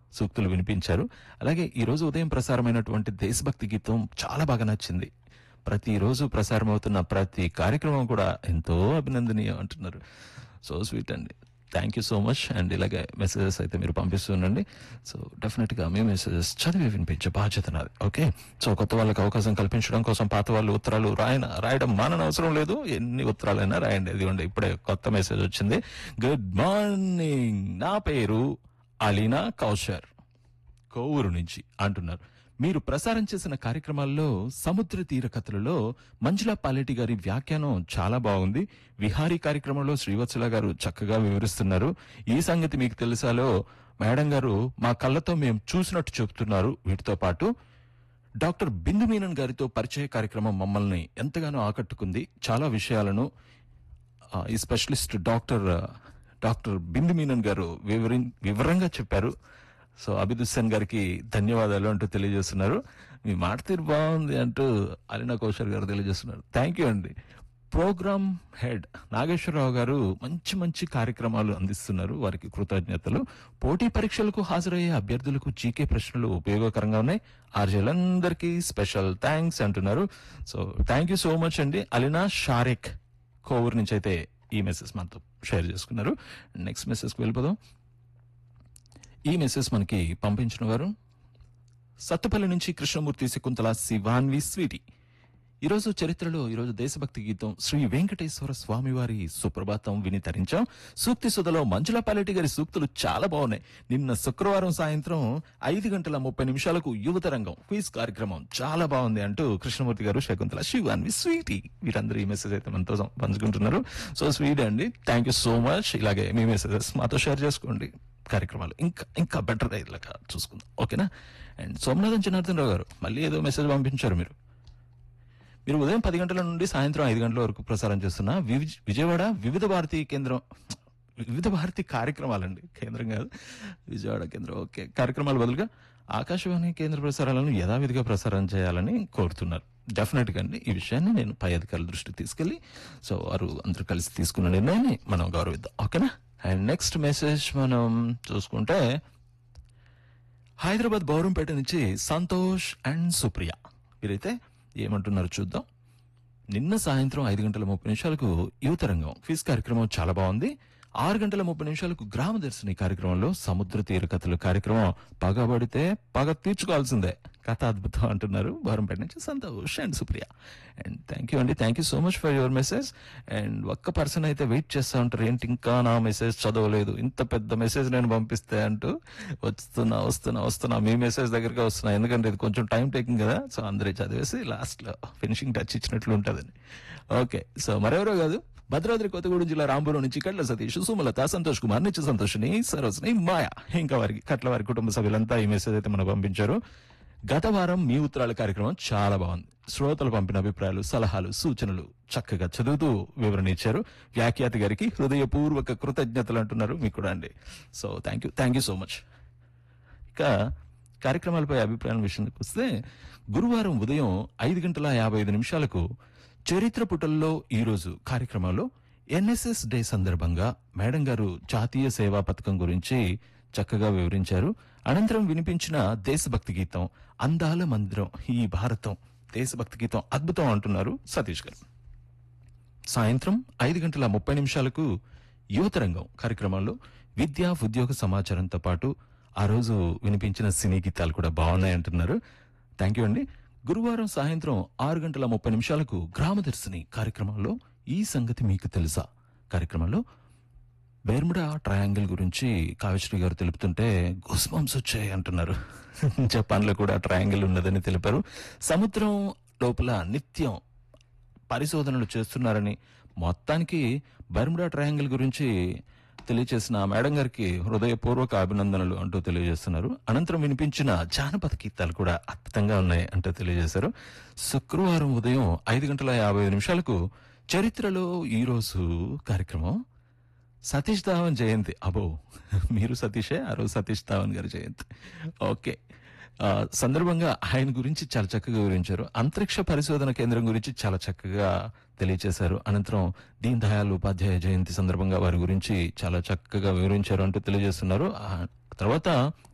సూక్తులు వినిపించారు అలాగే ఈ రోజు ఉదయం ప్రసారమైనటువంటి దేశభక్తి గీతం చాలా బాగా నచ్చింది ప్రతిరోజు ప్రసారం అవుతున్న ప్రతి కార్యక్రమం కూడా ఎంతో అభినందనీయం అంటున్నారు సో స్వీట్ అండి thank you so much and ఇలాగే మెసేజెస్ అయితే మీరు పంపిస్తుండండి సో డెఫినెట్ గా మీ మెసేజెస్ చదివి వినిపించే బాధ్యత నాది ఓకే సో కొత్త వాళ్ళకి అవకాశం కల్పించడం కోసం పాత వాళ్ళు ఉత్తరాలు రాయన రాయడం మానని అవసరం లేదు ఎన్ని ఉత్తరాలైనా రాయండి ఇదిగోండి ఇప్పుడే కొత్త మెసేజ్ వచ్చింది గుడ్ మార్నింగ్ నా పేరు అలీనా కౌశర్ కోవూరు నుంచి అంటున్నారు మీరు ప్రసారం చేసిన కార్యక్రమాల్లో సముద్ర తీర కథలలో మంజులా పాలెటి గారి వ్యాఖ్యానం చాలా బాగుంది విహారీ కార్యక్రమంలో శ్రీవత్సల గారు చక్కగా వివరిస్తున్నారు ఈ సంగతి మీకు తెలుసాలో మేడం గారు మా కళ్ళతో మేము చూసినట్టు చెప్తున్నారు వీటితో పాటు డాక్టర్ బిందు మీనన్ గారితో పరిచయ కార్యక్రమం మమ్మల్ని ఎంతగానో ఆకట్టుకుంది చాలా విషయాలను ఆ, ఈ స్పెషలిస్ట్ డాక్టర్ ఆ, డాక్టర్ బిందు మీనన్ గారు వివరి వివరంగా చెప్పారు సో అభిద్ హుస్సేన్ గారికి ధన్యవాదాలు అంటూ తెలియజేస్తున్నారు మీ మాట తీరు బాగుంది అంటూ అలీనా కౌశల్ గారు తెలియజేస్తున్నారు థ్యాంక్ యూ అండి ప్రోగ్రామ్ హెడ్ నాగేశ్వరరావు గారు మంచి మంచి కార్యక్రమాలు అందిస్తున్నారు వారికి కృతజ్ఞతలు పోటీ పరీక్షలకు హాజరయ్యే అభ్యర్థులకు జీకే ప్రశ్నలు ఉపయోగకరంగా ఉన్నాయి ఆర్జీలందరికీ స్పెషల్ థ్యాంక్స్ అంటున్నారు so thank you so much అండి అలీనా షారెక్ కోవూరు నుంచి అయితే ఈ మెసేజ్ మనతో షేర్ చేసుకున్నారు నెక్స్ట్ మెసేజ్కి వెళ్ళిపోదాం ఈ మెసేజ్ మనకి పంపించిన వారు సత్తుపల్లి నుంచి కృష్ణమూర్తి శకుంతల శివాన్వి స్వీటి ఈరోజు చరిత్రలో ఈరోజు దేశభక్తి గీతం శ్రీ వెంకటేశ్వర స్వామి వారి సుప్రభాతం విని తరించాం సూక్తి సుధలో మంజుల పాలెటి గారి సూక్తులు చాలా బాగున్నాయి నిన్న శుక్రవారం సాయంత్రం ఐదు గంటల ముప్పై నిమిషాలకు యువత రంగం క్విజ్ కార్యక్రమం చాలా బాగుంది అంటూ కృష్ణమూర్తి గారు శకుంతల శివాన్వి స్వీటి వీరందరూ ఈ మెసేజ్ అయితే మనతో పంచుకుంటున్నారు సో స్వీట్ అండి థ్యాంక్ యూ సో మచ్ ఇలాగే మీ మెసేజెస్ మాతో షేర్ చేసుకోండి కార్యక్రమాలు ఇంకా ఇంకా బెటర్ అయ్యేలాగా చూసుకుందాం ఓకేనా అండ్ సోమనాథన్ జనార్దన్ రావు గారు మళ్ళీ ఏదో మెసేజ్ పంపించారు మీరు మీరు ఉదయం పది గంటల నుండి సాయంత్రం ఐదు గంటల వరకు ప్రసారం చేస్తున్న వివి- విజయవాడ వివిధ భారతి కేంద్రం వివిధ భారతి కార్యక్రమాలండి కేంద్రం కాదు విజయవాడ కేంద్రం ఓకే కార్యక్రమాలు బదులుగా ఆకాశవాణి కేంద్ర ప్రసారాలను యథావిధిగా ప్రసారం చేయాలని కోరుతున్నారు డెఫినెట్ గా అండి ఈ విషయాన్ని నేను పై అధికారుల దృష్టికి తీసుకెళ్లి సో వారు అందరూ కలిసి తీసుకున్న నిర్ణయాన్ని మనం గౌరవిద్దాం ఓకేనా అండ్ నెక్స్ట్ మెసేజ్ మనం చూసుకుంటే హైదరాబాద్ బౌరంపేట నుంచి సంతోష్ అండ్ సుప్రియ వీరైతే ఏమంటున్నారు చూద్దాం నిన్న సాయంత్రం ఐదు గంటల ముప్పై నిమిషాలకు యువత రంగం క్విజ్ కార్యక్రమం చాలా బాగుంది ఆరు గంటల ముప్పై నిమిషాలకు గ్రామ దర్శిని కార్యక్రమంలో సముద్ర తీర కథలు కార్యక్రమం పగబడితే పగ తీర్చుకోవాల్సిందే కథ అద్భుతం అంటున్నారు బోరంపేట నుంచి Santosh and Supriya and thank you అండి thank you so much for your message and ఒక్క పర్సన్ అయితే వెయిట్ చేస్తా ఉంటారు ఏంటి ఇంకా నా మెసేజ్ చదవలేదు ఇంత పెద్ద మెసేజ్ నేను పంపిస్తే అంటూ వస్తున్నా వస్తున్నా వస్తున్నా మీ మెసేజ్ దగ్గరికి వస్తున్నా ఎందుకంటే ఇది కొంచెం టైం టేకింగ్ కదా సో అందరూ చదివేసి లాస్ట్ లో ఫినిషింగ్ టచ్ ఇచ్చినట్లు ఉంటుందని ఓకే సో మరెవరో కాదు భద్రాద్రి కొత్తగూడెం జిల్లా రాంపురం నుంచి కట్ల సతీష్ సుమలత సంతోష్ కుమార్ నిత్య సంతోషిని సరోజిని మాయా ఇంకా వారికి కట్ల వారి కుటుంబ సభ్యులంతా ఈ మెసేజ్ అయితే మనకు పంపించారు గత వారం మీ ఉత్తరాల కార్యక్రమం చాలా బాగుంది శ్రోతలు పంపిన అభిప్రాయాలు సలహాలు సూచనలు చక్కగా చదువుతూ వివరణ ఇచ్చారు వ్యాఖ్యాతి గారికి హృదయపూర్వక కృతజ్ఞతలు అంటున్నారు మీకు కూడా అండి so thank you thank you so much ఇక కార్యక్రమాలపై అభిప్రాయం విషయానికి వస్తే గురువారం ఉదయం ఐదు గంటల యాభై ఐదు నిమిషాలకు చరిత్ర పుటల్లో ఈరోజు కార్యక్రమంలో ఎన్ఎస్ఎస్ డే సందర్భంగా మేడం గారు జాతీయ సేవా పథకం గురించి చక్కగా వివరించారు అనంతరం వినిపించిన దేశభక్తి గీతం అందాల మందిరం ఈ భారతం దేశభక్తి గీతం అద్భుతం అంటున్నారు సతీష్ గారు సాయంత్రం ఐదు గంటల ముప్పై నిమిషాలకు యువత రంగం కార్యక్రమంలో విద్యా ఉద్యోగ సమాచారంతో పాటు ఆ రోజు వినిపించిన సినీ గీతాలు కూడా బాగున్నాయంటున్నారు థ్యాంక్ యూ అండి గురువారం సాయంత్రం ఆరు గంటల ముప్పై నిమిషాలకు గ్రామదర్శిని కార్యక్రమంలో ఈ సంగతి మీకు తెలుసా కార్యక్రమంలో బెర్ముడా ట్రయాంగిల్ గురించి కావ్యశ్రీ గారు తెలుపుతుంటే గుస్బంస్ వచ్చాయి అంటున్నారు జపాన్ లో కూడా ట్రయాంగిల్ ఉన్నదని తెలిపారు సముద్రం లోపల నిత్యం పరిశోధనలు చేస్తున్నారని మొత్తానికి బర్ముడా ట్రయాంగిల్ గురించి తెలియజేసిన మేడం గారికి హృదయపూర్వక అభినందనలు అంటూ తెలియజేస్తున్నారు అనంతరం వినిపించిన జానపద గీతాలు కూడా అద్భుతంగా ఉన్నాయి అంటూ తెలియజేశారు శుక్రవారం ఉదయం ఐదు గంటల యాభై ఐదు నిమిషాలకు చరిత్రలో ఈ రోజు కార్యక్రమం సతీష్ ధావన్ జయంతి అబో మీరు సతీషే ఆ రోజు సతీష్ ధావన్ గారి జయంతి ఓకే ఆ, సందర్భంగా ఆయన గురించి చాలా చక్కగా వివరించారు అంతరిక్ష పరిశోధన కేంద్రం గురించి చాలా చక్కగా తెలియజేశారు అనంతరం దీన్ దయాళ్ ఉపాధ్యాయ జయంతి సందర్భంగా వారి గురించి చాలా చక్కగా వివరించారు అంటూ తెలియజేస్తున్నారు ఆ తర్వాత